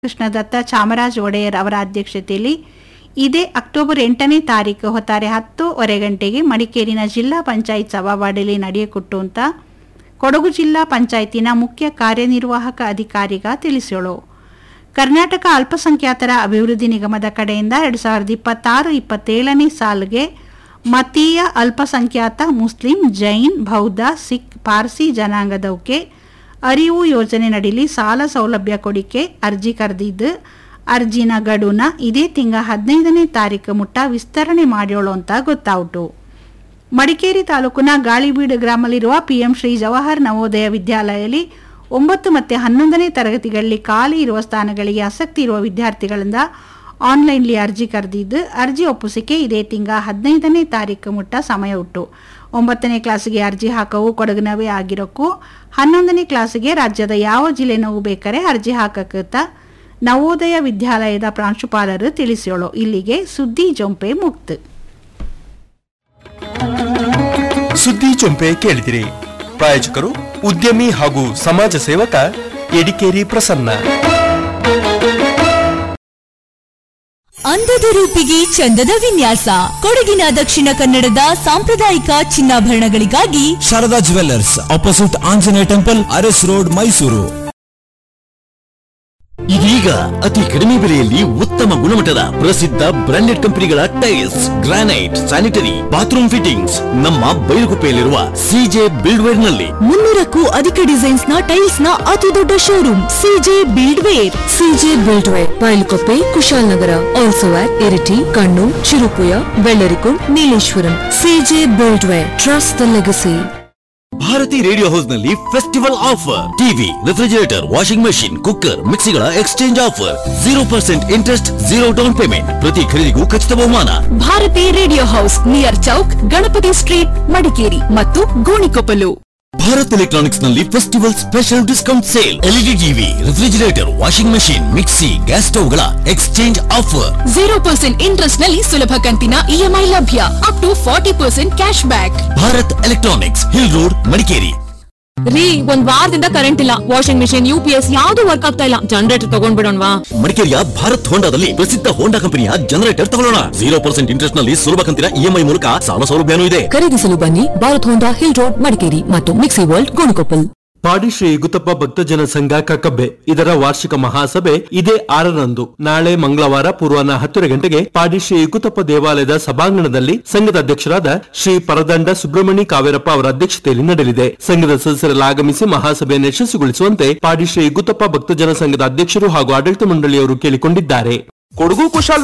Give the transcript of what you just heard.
ಕೃಷ್ಣದತ್ತ ಚಾಮರಾಜ ಒಡೆಯರ್ ಅವರ ಅಧ್ಯಕ್ಷತೆಯಲ್ಲಿ ಇದೇ ಅಕ್ಟೋಬರ್ ಎಂಟನೇ ತಾರೀಕು ಹೊತ್ತಾರೆ ಹತ್ತೂವರೆ ಗಂಟೆಗೆ ಮಡಿಕೇರಿನ ಜಿಲ್ಲಾ ಪಂಚಾಯತ್ ಸಭಾವಾಡಿಯಲ್ಲಿ ನಡೆಯಕೊಟ್ಟುಂತ ಕೊಡಗು ಜಿಲ್ಲಾ ಪಂಚಾಯತಿನ ಮುಖ್ಯ ಕಾರ್ಯನಿರ್ವಾಹಕ ಅಧಿಕಾರಿಗ ತಿಳಿಸೋಳು ಕರ್ನಾಟಕ ಅಲ್ಪಸಂಖ್ಯಾತರ ಅಭಿವೃದ್ಧಿ ನಿಗಮದ ಕಡೆಯಿಂದ ಎರಡು ಸಾವಿರದ ಇಪ್ಪತ್ತಾರು ಇಪ್ಪತ್ತೇಳನೇ ಸಾಲಿಗೆ ಮತೀಯ ಅಲ್ಪಸಂಖ್ಯಾತ ಮುಸ್ಲಿಂ ಜೈನ್ ಬೌದ್ಧ ಸಿಖ್ ಪಾರ್ಸಿ ಜನಾಂಗದವಕ್ಕೆ ಅರಿವು ಯೋಜನೆ ನಡಿಲಿ ಸಾಲ ಸೌಲಭ್ಯ ಕೊಡಿಕೆ ಅರ್ಜಿ ಕರೆದಿದ್ದು ಅರ್ಜಿನ ಗಡುನ ಇದೇ ತಿಂಗ ಹದಿನೈದನೇ ತಾರೀಕು ಮುಟ್ಟ ವಿಸ್ತರಣೆ ಮಾಡ್ಯೋಳು ಅಂತ ಗೊತ್ತಾಯಿತು ಮಡಿಕೇರಿ ತಾಲೂಕಿನ ಗಾಳಿಬೀಡು ಗ್ರಾಮದಲ್ಲಿರುವ ಪಿಎಂ ಶ್ರೀ ಜವಾಹರ್ ನವೋದಯ ವಿದ್ಯಾಲಯದಲ್ಲಿ ಒಂಬತ್ತು ಮತ್ತು ಹನ್ನೊಂದನೇ ತರಗತಿಗಳಲ್ಲಿ ಖಾಲಿ ಇರುವ ಸ್ಥಾನಗಳಿಗೆ ಆಸಕ್ತಿ ಇರುವ ವಿದ್ಯಾರ್ಥಿಗಳಿಂದ ಆನ್ಲೈನ್ಲಿ ಅರ್ಜಿ ಕರೆದಿದ್ದು ಅರ್ಜಿ ಒಪ್ಪಿಸಿಕೆ ಇದೇ ತಿಂಗ ಹದಿನೈದನೇ ತಾರೀಕು ಮುಟ್ಟ ಸಮಯ ಉಂಟು ಒಂಬತ್ತನೇ ಕ್ಲಾಸಿಗೆ ಅರ್ಜಿ ಹಾಕವು ಕೊಡಗಿನವೇ ಆಗಿರೋಕ್ಕೂ ಹನ್ನೊಂದನೇ ಕ್ಲಾಸಿಗೆ ರಾಜ್ಯದ ಯಾವ ಜಿಲ್ಲೆನವು ಬೇಕಾರೆ ಅರ್ಜಿ ಹಾಕಕ್ಕಂತ ನವೋದಯ ವಿದ್ಯಾಲಯದ ಪ್ರಾಂಶುಪಾಲರು ತಿಳಿಸೋಳು ಇಲ್ಲಿಗೆ ಸುದ್ದಿ ಜೊಂಪೆ ಮುಕ್ತ ಸುದ್ದಿ ಚೊಂಪೆ ಕೇಳಿದಿರಿ ಪ್ರಾಯೋಜಕರು ಉದ್ಯಮಿ ಹಾಗೂ ಸಮಾಜ ಸೇವಕ ಎಡಿಕೇರಿ ಪ್ರಸನ್ನ ಅಂದದ ರೂಪಿಗೆ ಚಂದದ ವಿನ್ಯಾಸ ಕೊಡಗಿನ ದಕ್ಷಿಣ ಕನ್ನಡದ ಸಾಂಪ್ರದಾಯಿಕ ಚಿನ್ನಾಭರಣಗಳಿಗಾಗಿ Sharada jewellers opposite Anjaneya temple Aras road Mysuru ಇದೀಗ ಅತಿ ಕಡಿಮೆ ಬೆಲೆಯಲ್ಲಿ ಉತ್ತಮ ಗುಣಮಟ್ಟದ ಪ್ರಸಿದ್ಧ ಬ್ರಾಂಡೆಡ್ ಕಂಪನಿಗಳ tiles granite sanitary bathroom fittings ನಮ್ಮ ಬೈಲುಗುಪ್ಪೆಯಲ್ಲಿರುವ ಸಿಜೆ ಬಿಲ್ಡ್ವೇರ್ ನಲ್ಲಿ ಮುನ್ನೂರಕ್ಕೂ ಅಧಿಕ ಡಿಸೈನ್ಸ್ ನ ಟೈಲ್ಸ್ ನ ಅತಿ ದೊಡ್ಡ showroom CJ build ware CJ buildware Bylakuppe Kushalnagar also at Iritty Kannur Chiruppuya Bellarikund Nileshwaram CJ buildware trust the legacy Bharathi radio house ನಲ್ಲಿ festival offer TV refrigerator washing machine cooker ಮಿಕ್ಸಿಗಳ exchange offer zero percent interest zero down payment ಪ್ರತಿ ಖರೀದಿಗೂ ಖಚಿತ ಬಹುಮಾನ Bharathi radio house near Chowk Ganapathi street Madikeri ಮತ್ತು Gonikoppal Bharat electronics ನಲ್ಲಿ festival special discount sale LED TV refrigerator washing machine mixie gas ಸ್ಟವ್ಗಳ exchange offer zero percent interest ನಲ್ಲಿ ಸುಲಭ ಕಂತಿನ ಇಎಂಐ ಲಭ್ಯ up to forty percent cash back Bharat electronics hill road Madikeri ರೀ ಒಂದ್ ವಾರದಿಂದ ಕರೆಂಟ್ ಇಲ್ಲ washing machine U P S ಯಾವ್ದು ವರ್ಕ್ ಆಗ್ತಾ ಇಲ್ಲ ಜನರೇಟರ್ ತಗೊಂಡ್ಬಿಡೋಣವಾ ಮಡಿಕೇರಿಯ ಭಾರತ್ ಹೋಂಡಾದಲ್ಲಿ ಪ್ರಸಿದ್ಧ ಹೋಂಡಾ ಕಂಪನಿಯ ಜನರೇಟರ್ ತಗೊಳ್ಳೋಣ ಜೀರೋ ಪರ್ಸೆಂಟ್ ಇಂಟ್ರೆಸ್ಟ್ ನಲ್ಲಿ ಸುಲಭ ಕಂತಿನ ಇಎಂಐ ಮೂಲಕ ಸಾಲ ಸೌಲಭ್ಯನೂ ಇದೆ ಖರೀದಿಸಲು ಬನ್ನಿ Bharat Honda hill road Madikeri ಮತ್ತು ಮಿಕ್ಸಿ ವರ್ಲ್ಡ್ ಗೋಣಿಕೊಪ್ಪಲ್ ಪಾಡಿ ಶ್ರೀ ಗುತ್ತಪ್ಪ ಭಕ್ತಜನ ಸಂಘ ಕಕ್ಕಬ್ಬೆ ಇದರ ವಾರ್ಷಿಕ ಮಹಾಸಭೆ ಇದೇ ಆರರಂದು ನಾಳೆ ಮಂಗಳವಾರ ಪೂರ್ವಾಹ್ನ ಹತ್ತರ ಗಂಟೆಗೆ ಪಾಡಿ ಶ್ರೀ ಗುತ್ತಪ್ಪ ದೇವಾಲಯದ ಸಭಾಂಗಣದಲ್ಲಿ ಸಂಘದ ಅಧ್ಯಕ್ಷರಾದ ಶ್ರೀ ಪರದಂಡ ಸುಬ್ರಹ್ಮಣಿ ಕಾವೇರಪ್ಪ ಅವರ ಅಧ್ಯಕ್ಷತೆಯಲ್ಲಿ ನಡೆಯಲಿದೆ ಸಂಘದ ಸದಸ್ಯರೆಲ್ಲ ಆಗಮಿಸಿ ಮಹಾಸಭೆಯನ್ನು ಯಶಸ್ವಿಗೊಳಿಸುವಂತೆ ಪಾಡಿ ಶ್ರೀ ಗುತ್ತಪ್ಪ ಭಕ್ತಜನ ಸಂಘದ ಅಧ್ಯಕ್ಷರು ಹಾಗೂ ಆಡಳಿತ ಮಂಡಳಿಯವರು ಕೇಳಿಕೊಂಡಿದ್ದಾರೆ ಕೊಡಗು ಕುಶಾಲ್